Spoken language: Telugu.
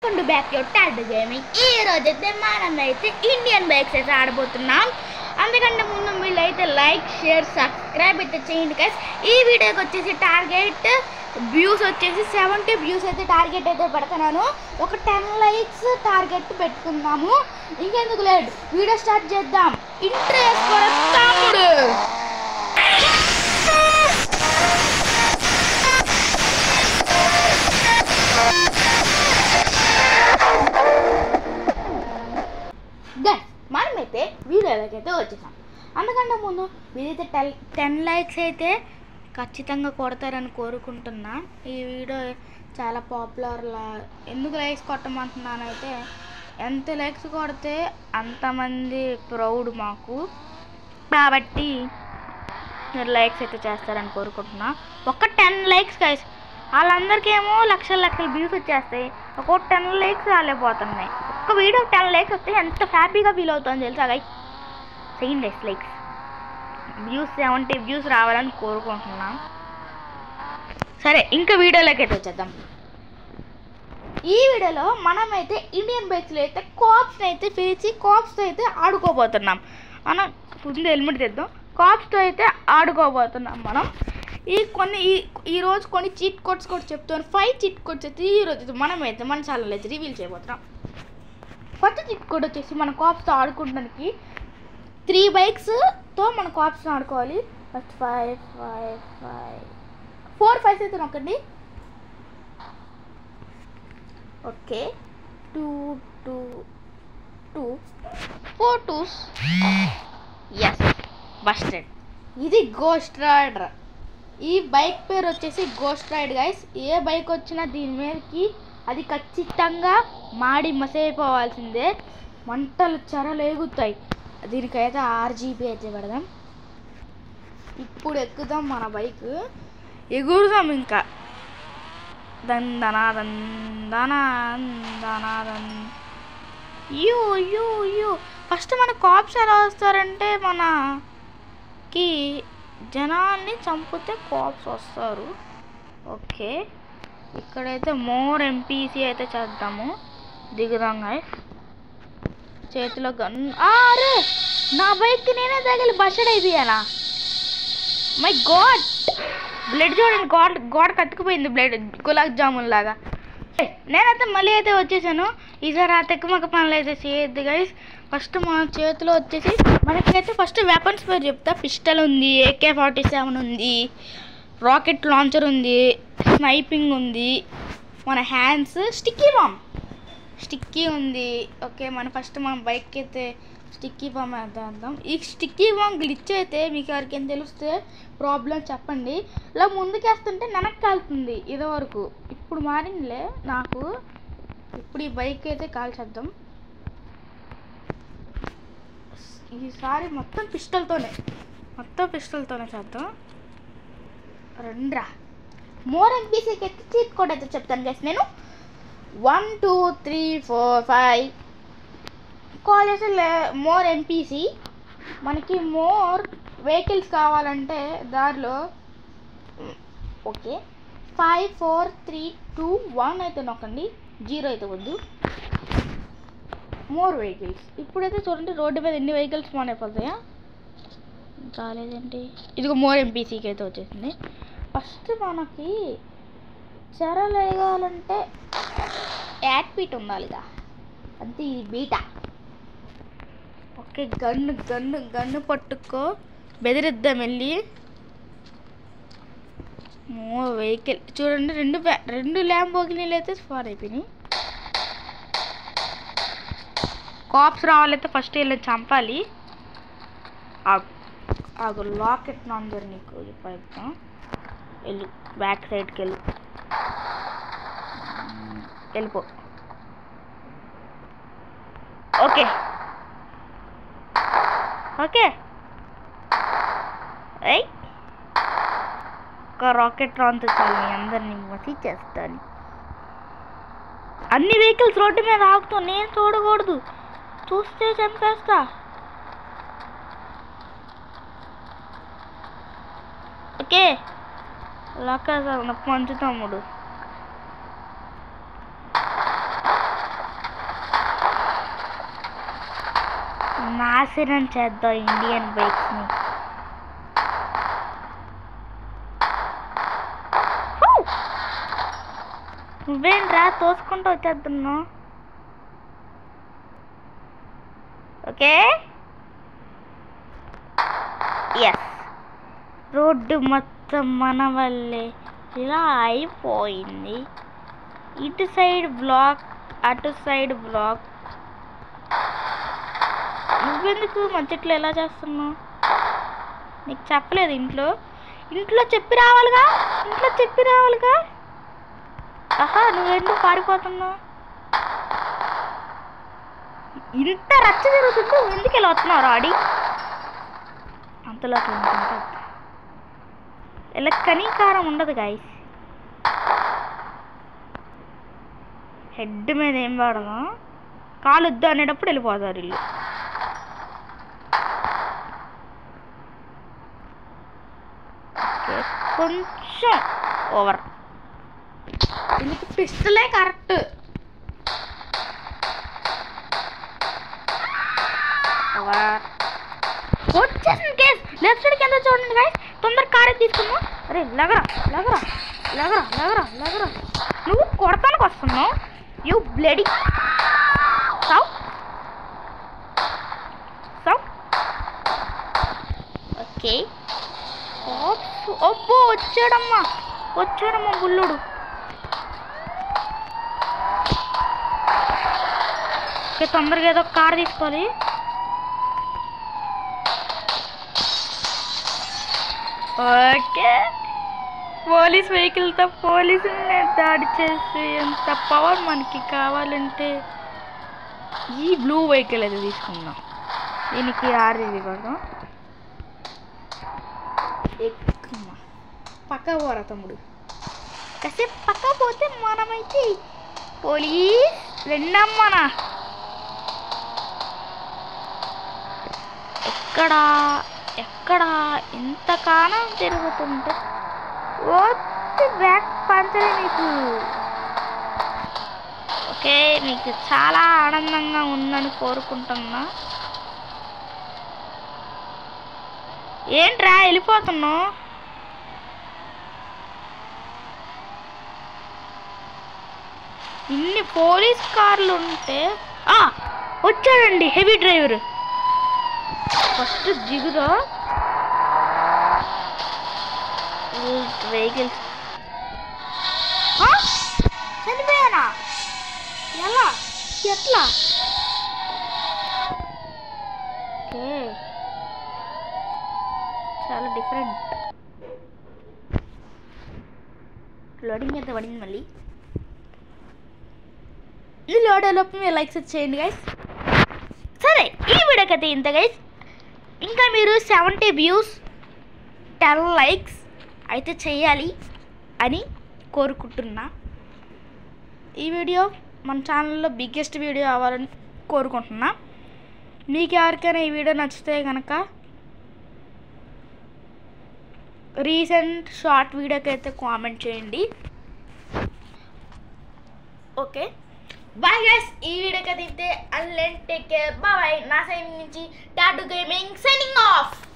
Welcome to back your Tad gaming ఈ రోజు అయితే మనం అయితే ఇండియన్ బైక్స్ అయితే ఆడబోతున్నాం అందుకంటే ముందు మీరు అయితే లైక్ షేర్ సబ్స్క్రైబ్ అయితే చేయండి గైస్ ఈ వీడియోకి వచ్చేసి టార్గెట్ వ్యూస్ వచ్చేసి సెవెంటీ వ్యూస్ అయితే టార్గెట్ అయితే పెడుతున్నాను ఒక టెన్ లైక్స్ టార్గెట్ పెట్టుకుందాము ఇంకెందుకు లేదు వీడియో స్టార్ట్ చేద్దాం ఇంట్రెస్ట్ తమ్ముడు గైస్ మనమైతే వీడియోలకైతే వచ్చేసాం అందుకంటే ముందు మీరైతే టెన్ టెన్ లైక్స్ అయితే ఖచ్చితంగా కొడతారని కోరుకుంటున్నా ఈ వీడియో చాలా పాపులర్ లా ఎందుకు లైక్స్ కొట్టమంటున్నానైతే ఎంత లైక్స్ కొడితే అంతమంది ప్రౌడ్ మాకు కాబట్టి మీరు లైక్స్ అయితే చేస్తారని కోరుకుంటున్నా ఒక టెన్ లైక్స్ గైస్ వాళ్ళందరికీ ఏమో లక్షల లక్షల వ్యూస్ వచ్చేస్తాయి ఒక్కొక్క టెన్ లైక్స్ రాలేకపోతున్నాయి ఒక్క వీడియో టెన్ లైక్స్ వస్తే ఎంత హ్యాపీగా ఫీల్ అవుతుందో తెలుసా guys second likes likes views seventy views రావాలని కోరుకుంటున్నాం సరే ఇంకా వీడియోలోకి అయితే వచ్చేద్దాం ఈ వీడియోలో మనమైతే ఇండియన్ బైక్స్లో అయితే కాప్స్ని అయితే పిలిచి కాప్స్తో అయితే ఆడుకోబోతున్నాం మనం ముందు హెల్మెట్ తెద్దాం కాప్స్తో అయితే ఆడుకోబోతున్నాం మనం ఈ కొన్ని ఈ ఈ రోజు కొన్ని చీట్ కోడ్స్ కూడా చెప్తాను ఫైవ్ చీట్ కోడ్స్ అయితే ఈ రోజు అయితే మనమైతే మన ఛానల్ అయితే రివీల్ చేయబోతున్నాం ఫస్ట్ చీట్ కోడ్ వచ్చేసి మన కాప్స్తో ఆడుకోవడానికి త్రీ బైక్స్తో మన కాప్స్తో ఆడుకోవాలి first five five five four fives అయితే నొక్కండి okay two two two four twos yes busted ఇది గోస్ట్ రైడర్ ఈ బైక్ పేరు వచ్చేసి గోస్ట్ రైడ్ గైస్ ఏ బైక్ వచ్చినా దీని మీదకి అది ఖచ్చితంగా మాడి మసైపోవాల్సిందే మంటలు చెరలు ఎగుతాయి దీనికైతే ఆర్జీబీ అయితే పెడదాం ఇప్పుడు ఎక్కుదాం మన బైక్ ఎగురుదాం ఇంకా దన్ దనా దన్ దనా దనా దన్ యూ యూ యూ ఫస్ట్ మన కాప్స్ ఎలా వస్తారంటే మనకి జనాల్ని చంపితే కాప్స్ వస్తారు ఓకే ఇక్కడైతే మోర్ ఎంపీసీ అయితే చేద్దాము దిగుదాం guys. చేతిలో గన్ అరే నా బైక్ నేనే తగిలి బస్టెడ్ అయిపోయానా మై గాడ్ బ్లడ్ చూడండి గాడ్ గాడ్ కత్తుకుపోయింది బ్లడ్ గులాబ్ జామున్ లాగా ఏయ్, నేనైతే మళ్ళీ అయితే వచ్చేసాను ఈసారి ఆ తెక్కమక్క పనులు అయితే చేయొద్దు గైస్ ఫస్ట్ మన చేతిలో వచ్చేసి మనకైతే ఫస్ట్ వెపన్స్ పేరు చెప్తా పిస్టల్ ఉంది ఏకే ఫార్టీ సెవెన్ ఉంది రాకెట్ లాంచర్ ఉంది స్నైపింగ్ ఉంది మన హ్యాండ్స్ స్టిక్కీ బాంబ్ స్టిక్కీ ఉంది ఓకే మన ఫస్ట్ మన బైక్ అయితే స్టిక్కీ బాంబ్ వేద్దాం ఈ స్టిక్కీ బాంబ్ గ్లిచ్ అయితే మీకు ఎవరికైనా తెలిస్తే ప్రాబ్లం చెప్పండి ఇలా ముందుకేస్తుంటే వెనక్కి కాలుతుంది ఇది వరకు ఇప్పుడు మారిందిలే నాకు ఇప్పుడు ఈ బైక్ అయితే కాల్చేద్దాం ఈసారి మొత్తం పిస్టల్తోనే మొత్తం పిస్టల్తోనే చేద్దాం రెండ్రా మోర్ ఎంపీసీకి అయితే చీట్ కోడ్ అయితే చెప్తాను గైస్ నేను one two three four five call చేస్తే మోర్ ఎంపీసీ మనకి మోర్ వెహికల్స్ కావాలంటే దారిలో okay five four three two one అయితే నొక్కండి జీరో అయితే వద్దు మోర్ వెహికల్స్ ఇప్పుడైతే చూడండి రోడ్డు మీద ఎన్ని వెహికల్స్ ఫోన్ అయిపోతాయా రాలేదండి ఇదిగో మోర్ ఎంపీసీకి అయితే వచ్చేసింది ఫస్ట్ మనకి చెరలేగాలంటే యాడ్ పీట్ ఉండాలిగా అంతే ఇది beta okay gun gun gun పట్టుకో బెదిరిద్దాం వెళ్ళి మో వెహికల్ చూడండి రెండు బ్యా- రెండు ల్యాంబోగినీలు అయితే స్పార్ అయిపోయినాయి కాప్స్ రావాలైతే ఫస్ట్ వీళ్ళని చంపాలి ఆగు ఆగు లాకెట్ నంబర్ నీకు చెప్తాం వెళ్ళు బ్యాక్ సైడ్కి వెళ్ళు వెళ్ళిపో ఓకే ఓకే ఏయ్ ఒక రాకెట్ రాన్తో చాలు మీ అందరినీ మసి చేస్తాను అన్ని వెహికల్స్ రోడ్డు మీద ఆగుతూ నేను చూడకూడదు చూస్తే చంపేస్తా ఓకే లాకేసా మంచు తమ్ముడు నాశనం చేద్దాం ఇండియన్ బైక్స్ని నువ్వేంట్రా తోసుకుంటూ వచ్చేస్తున్నావు ఓకే ఎస్ రోడ్డు మొత్తం మన వల్లే ఇలా అయిపోయింది ఇటు సైడ్ బ్లాక్ అటు సైడ్ బ్లాక్ నువ్వెందుకు మధ్యట్లో ఎలా చేస్తున్నావు నీకు చెప్పలేదు ఇంట్లో ఇంట్లో చెప్పి రావాలిగా ఇంట్లో చెప్పి రావాలిగా ఆహా నువ్వెందుకు పారిపోతున్నావు ఇంత రచ్చ జరుగుతుంటే నువ్వు ఎందుకు ఇలా వస్తున్నావు రాడి అంతలోకి ఉంటుంది ఇలా కనీకారం ఉండదు గాయస్ హెడ్ మీద ఏం వాడదాం కాలు వద్దు అనేటప్పుడు వెళ్ళిపోతారు ఇల్లు ఓకే, కొంచెం ఓవర్ దీనికి పిస్టలే కరెక్ట్ ఓవర్ వచ్చేసింది కేస్ లెఫ్ట్ సైడ్ కింద చూడండి గాయస్ తొందర కారే తీసుకుందాం అరే లగరా లగరా లగరా లగరా లగరా నువ్వు కొడతానికి వస్తున్నావు యూ బ్లడీ సౌ సౌ ఓకే అబ్బో వచ్చాడమ్మా వచ్చాడమ్మా బుల్లుడు ఓకే తొందరగా ఏదో కార్ తీసుకోవాలి ఓకే పోలీస్ వెహికల్తో పోలీసుని దాడి చేసి ఎంత పవర్ మనకి కావాలంటే ఈ బ్లూ వెహికల్ అయితే తీసుకుందాం దీనికి ఆరు ఇవ్వడం ఎక్కుమ్మా పక్క పోరా తమ్ముడు కాసేపు పక్క పోతే మనమైతే పోలీస్ రెండమ్మనా ఎక్కడ ఎక్కడ ఇంతకాలం తిరుగుతుంటే వచ్చి బ్యాక్ పంచలే నీకు ఓకే మీకు చాలా ఆనందంగా ఉందని కోరుకుంటున్నా ఏంట్రా వెళ్ళిపోతున్నావు ఇన్ని పోలీస్ కార్లు ఉంటే ఆ, వచ్చాడండి హెవీ డ్రైవర్ ఫస్ట్ దిగురా వెహికల్స్ చనిపోయానా ఎలా ఎట్లా ఓకే చాలా డిఫరెంట్ లోడింగ్ ఎంత పడింది మళ్ళీ ఈ లోడ్ లోపు మీరు లైక్స్ చేయండి గైస్ సరే ఈ వీడియోకి అయితే ఇంత గైస్ ఇంకా మీరు సెవెంటీ వ్యూస్ టెన్ లైక్స్ అయితే చేయాలి అని కోరుకుంటున్నా ఈ వీడియో మన ఛానల్లో బిగ్గెస్ట్ వీడియో అవ్వాలని కోరుకుంటున్నా మీకు ఎవరికైనా ఈ వీడియో నచ్చితే కనుక రీసెంట్ షార్ట్ వీడియోకి అయితే కామెంట్ చేయండి ఓకే బాయ్ గైస్ ఈ వీడియోకి అయితే అన్లెన్ టేక్ కేర్ బాయ్ నా సైడ్ నుంచి టాటూ గేమింగ్ సైనింగ్ ఆఫ్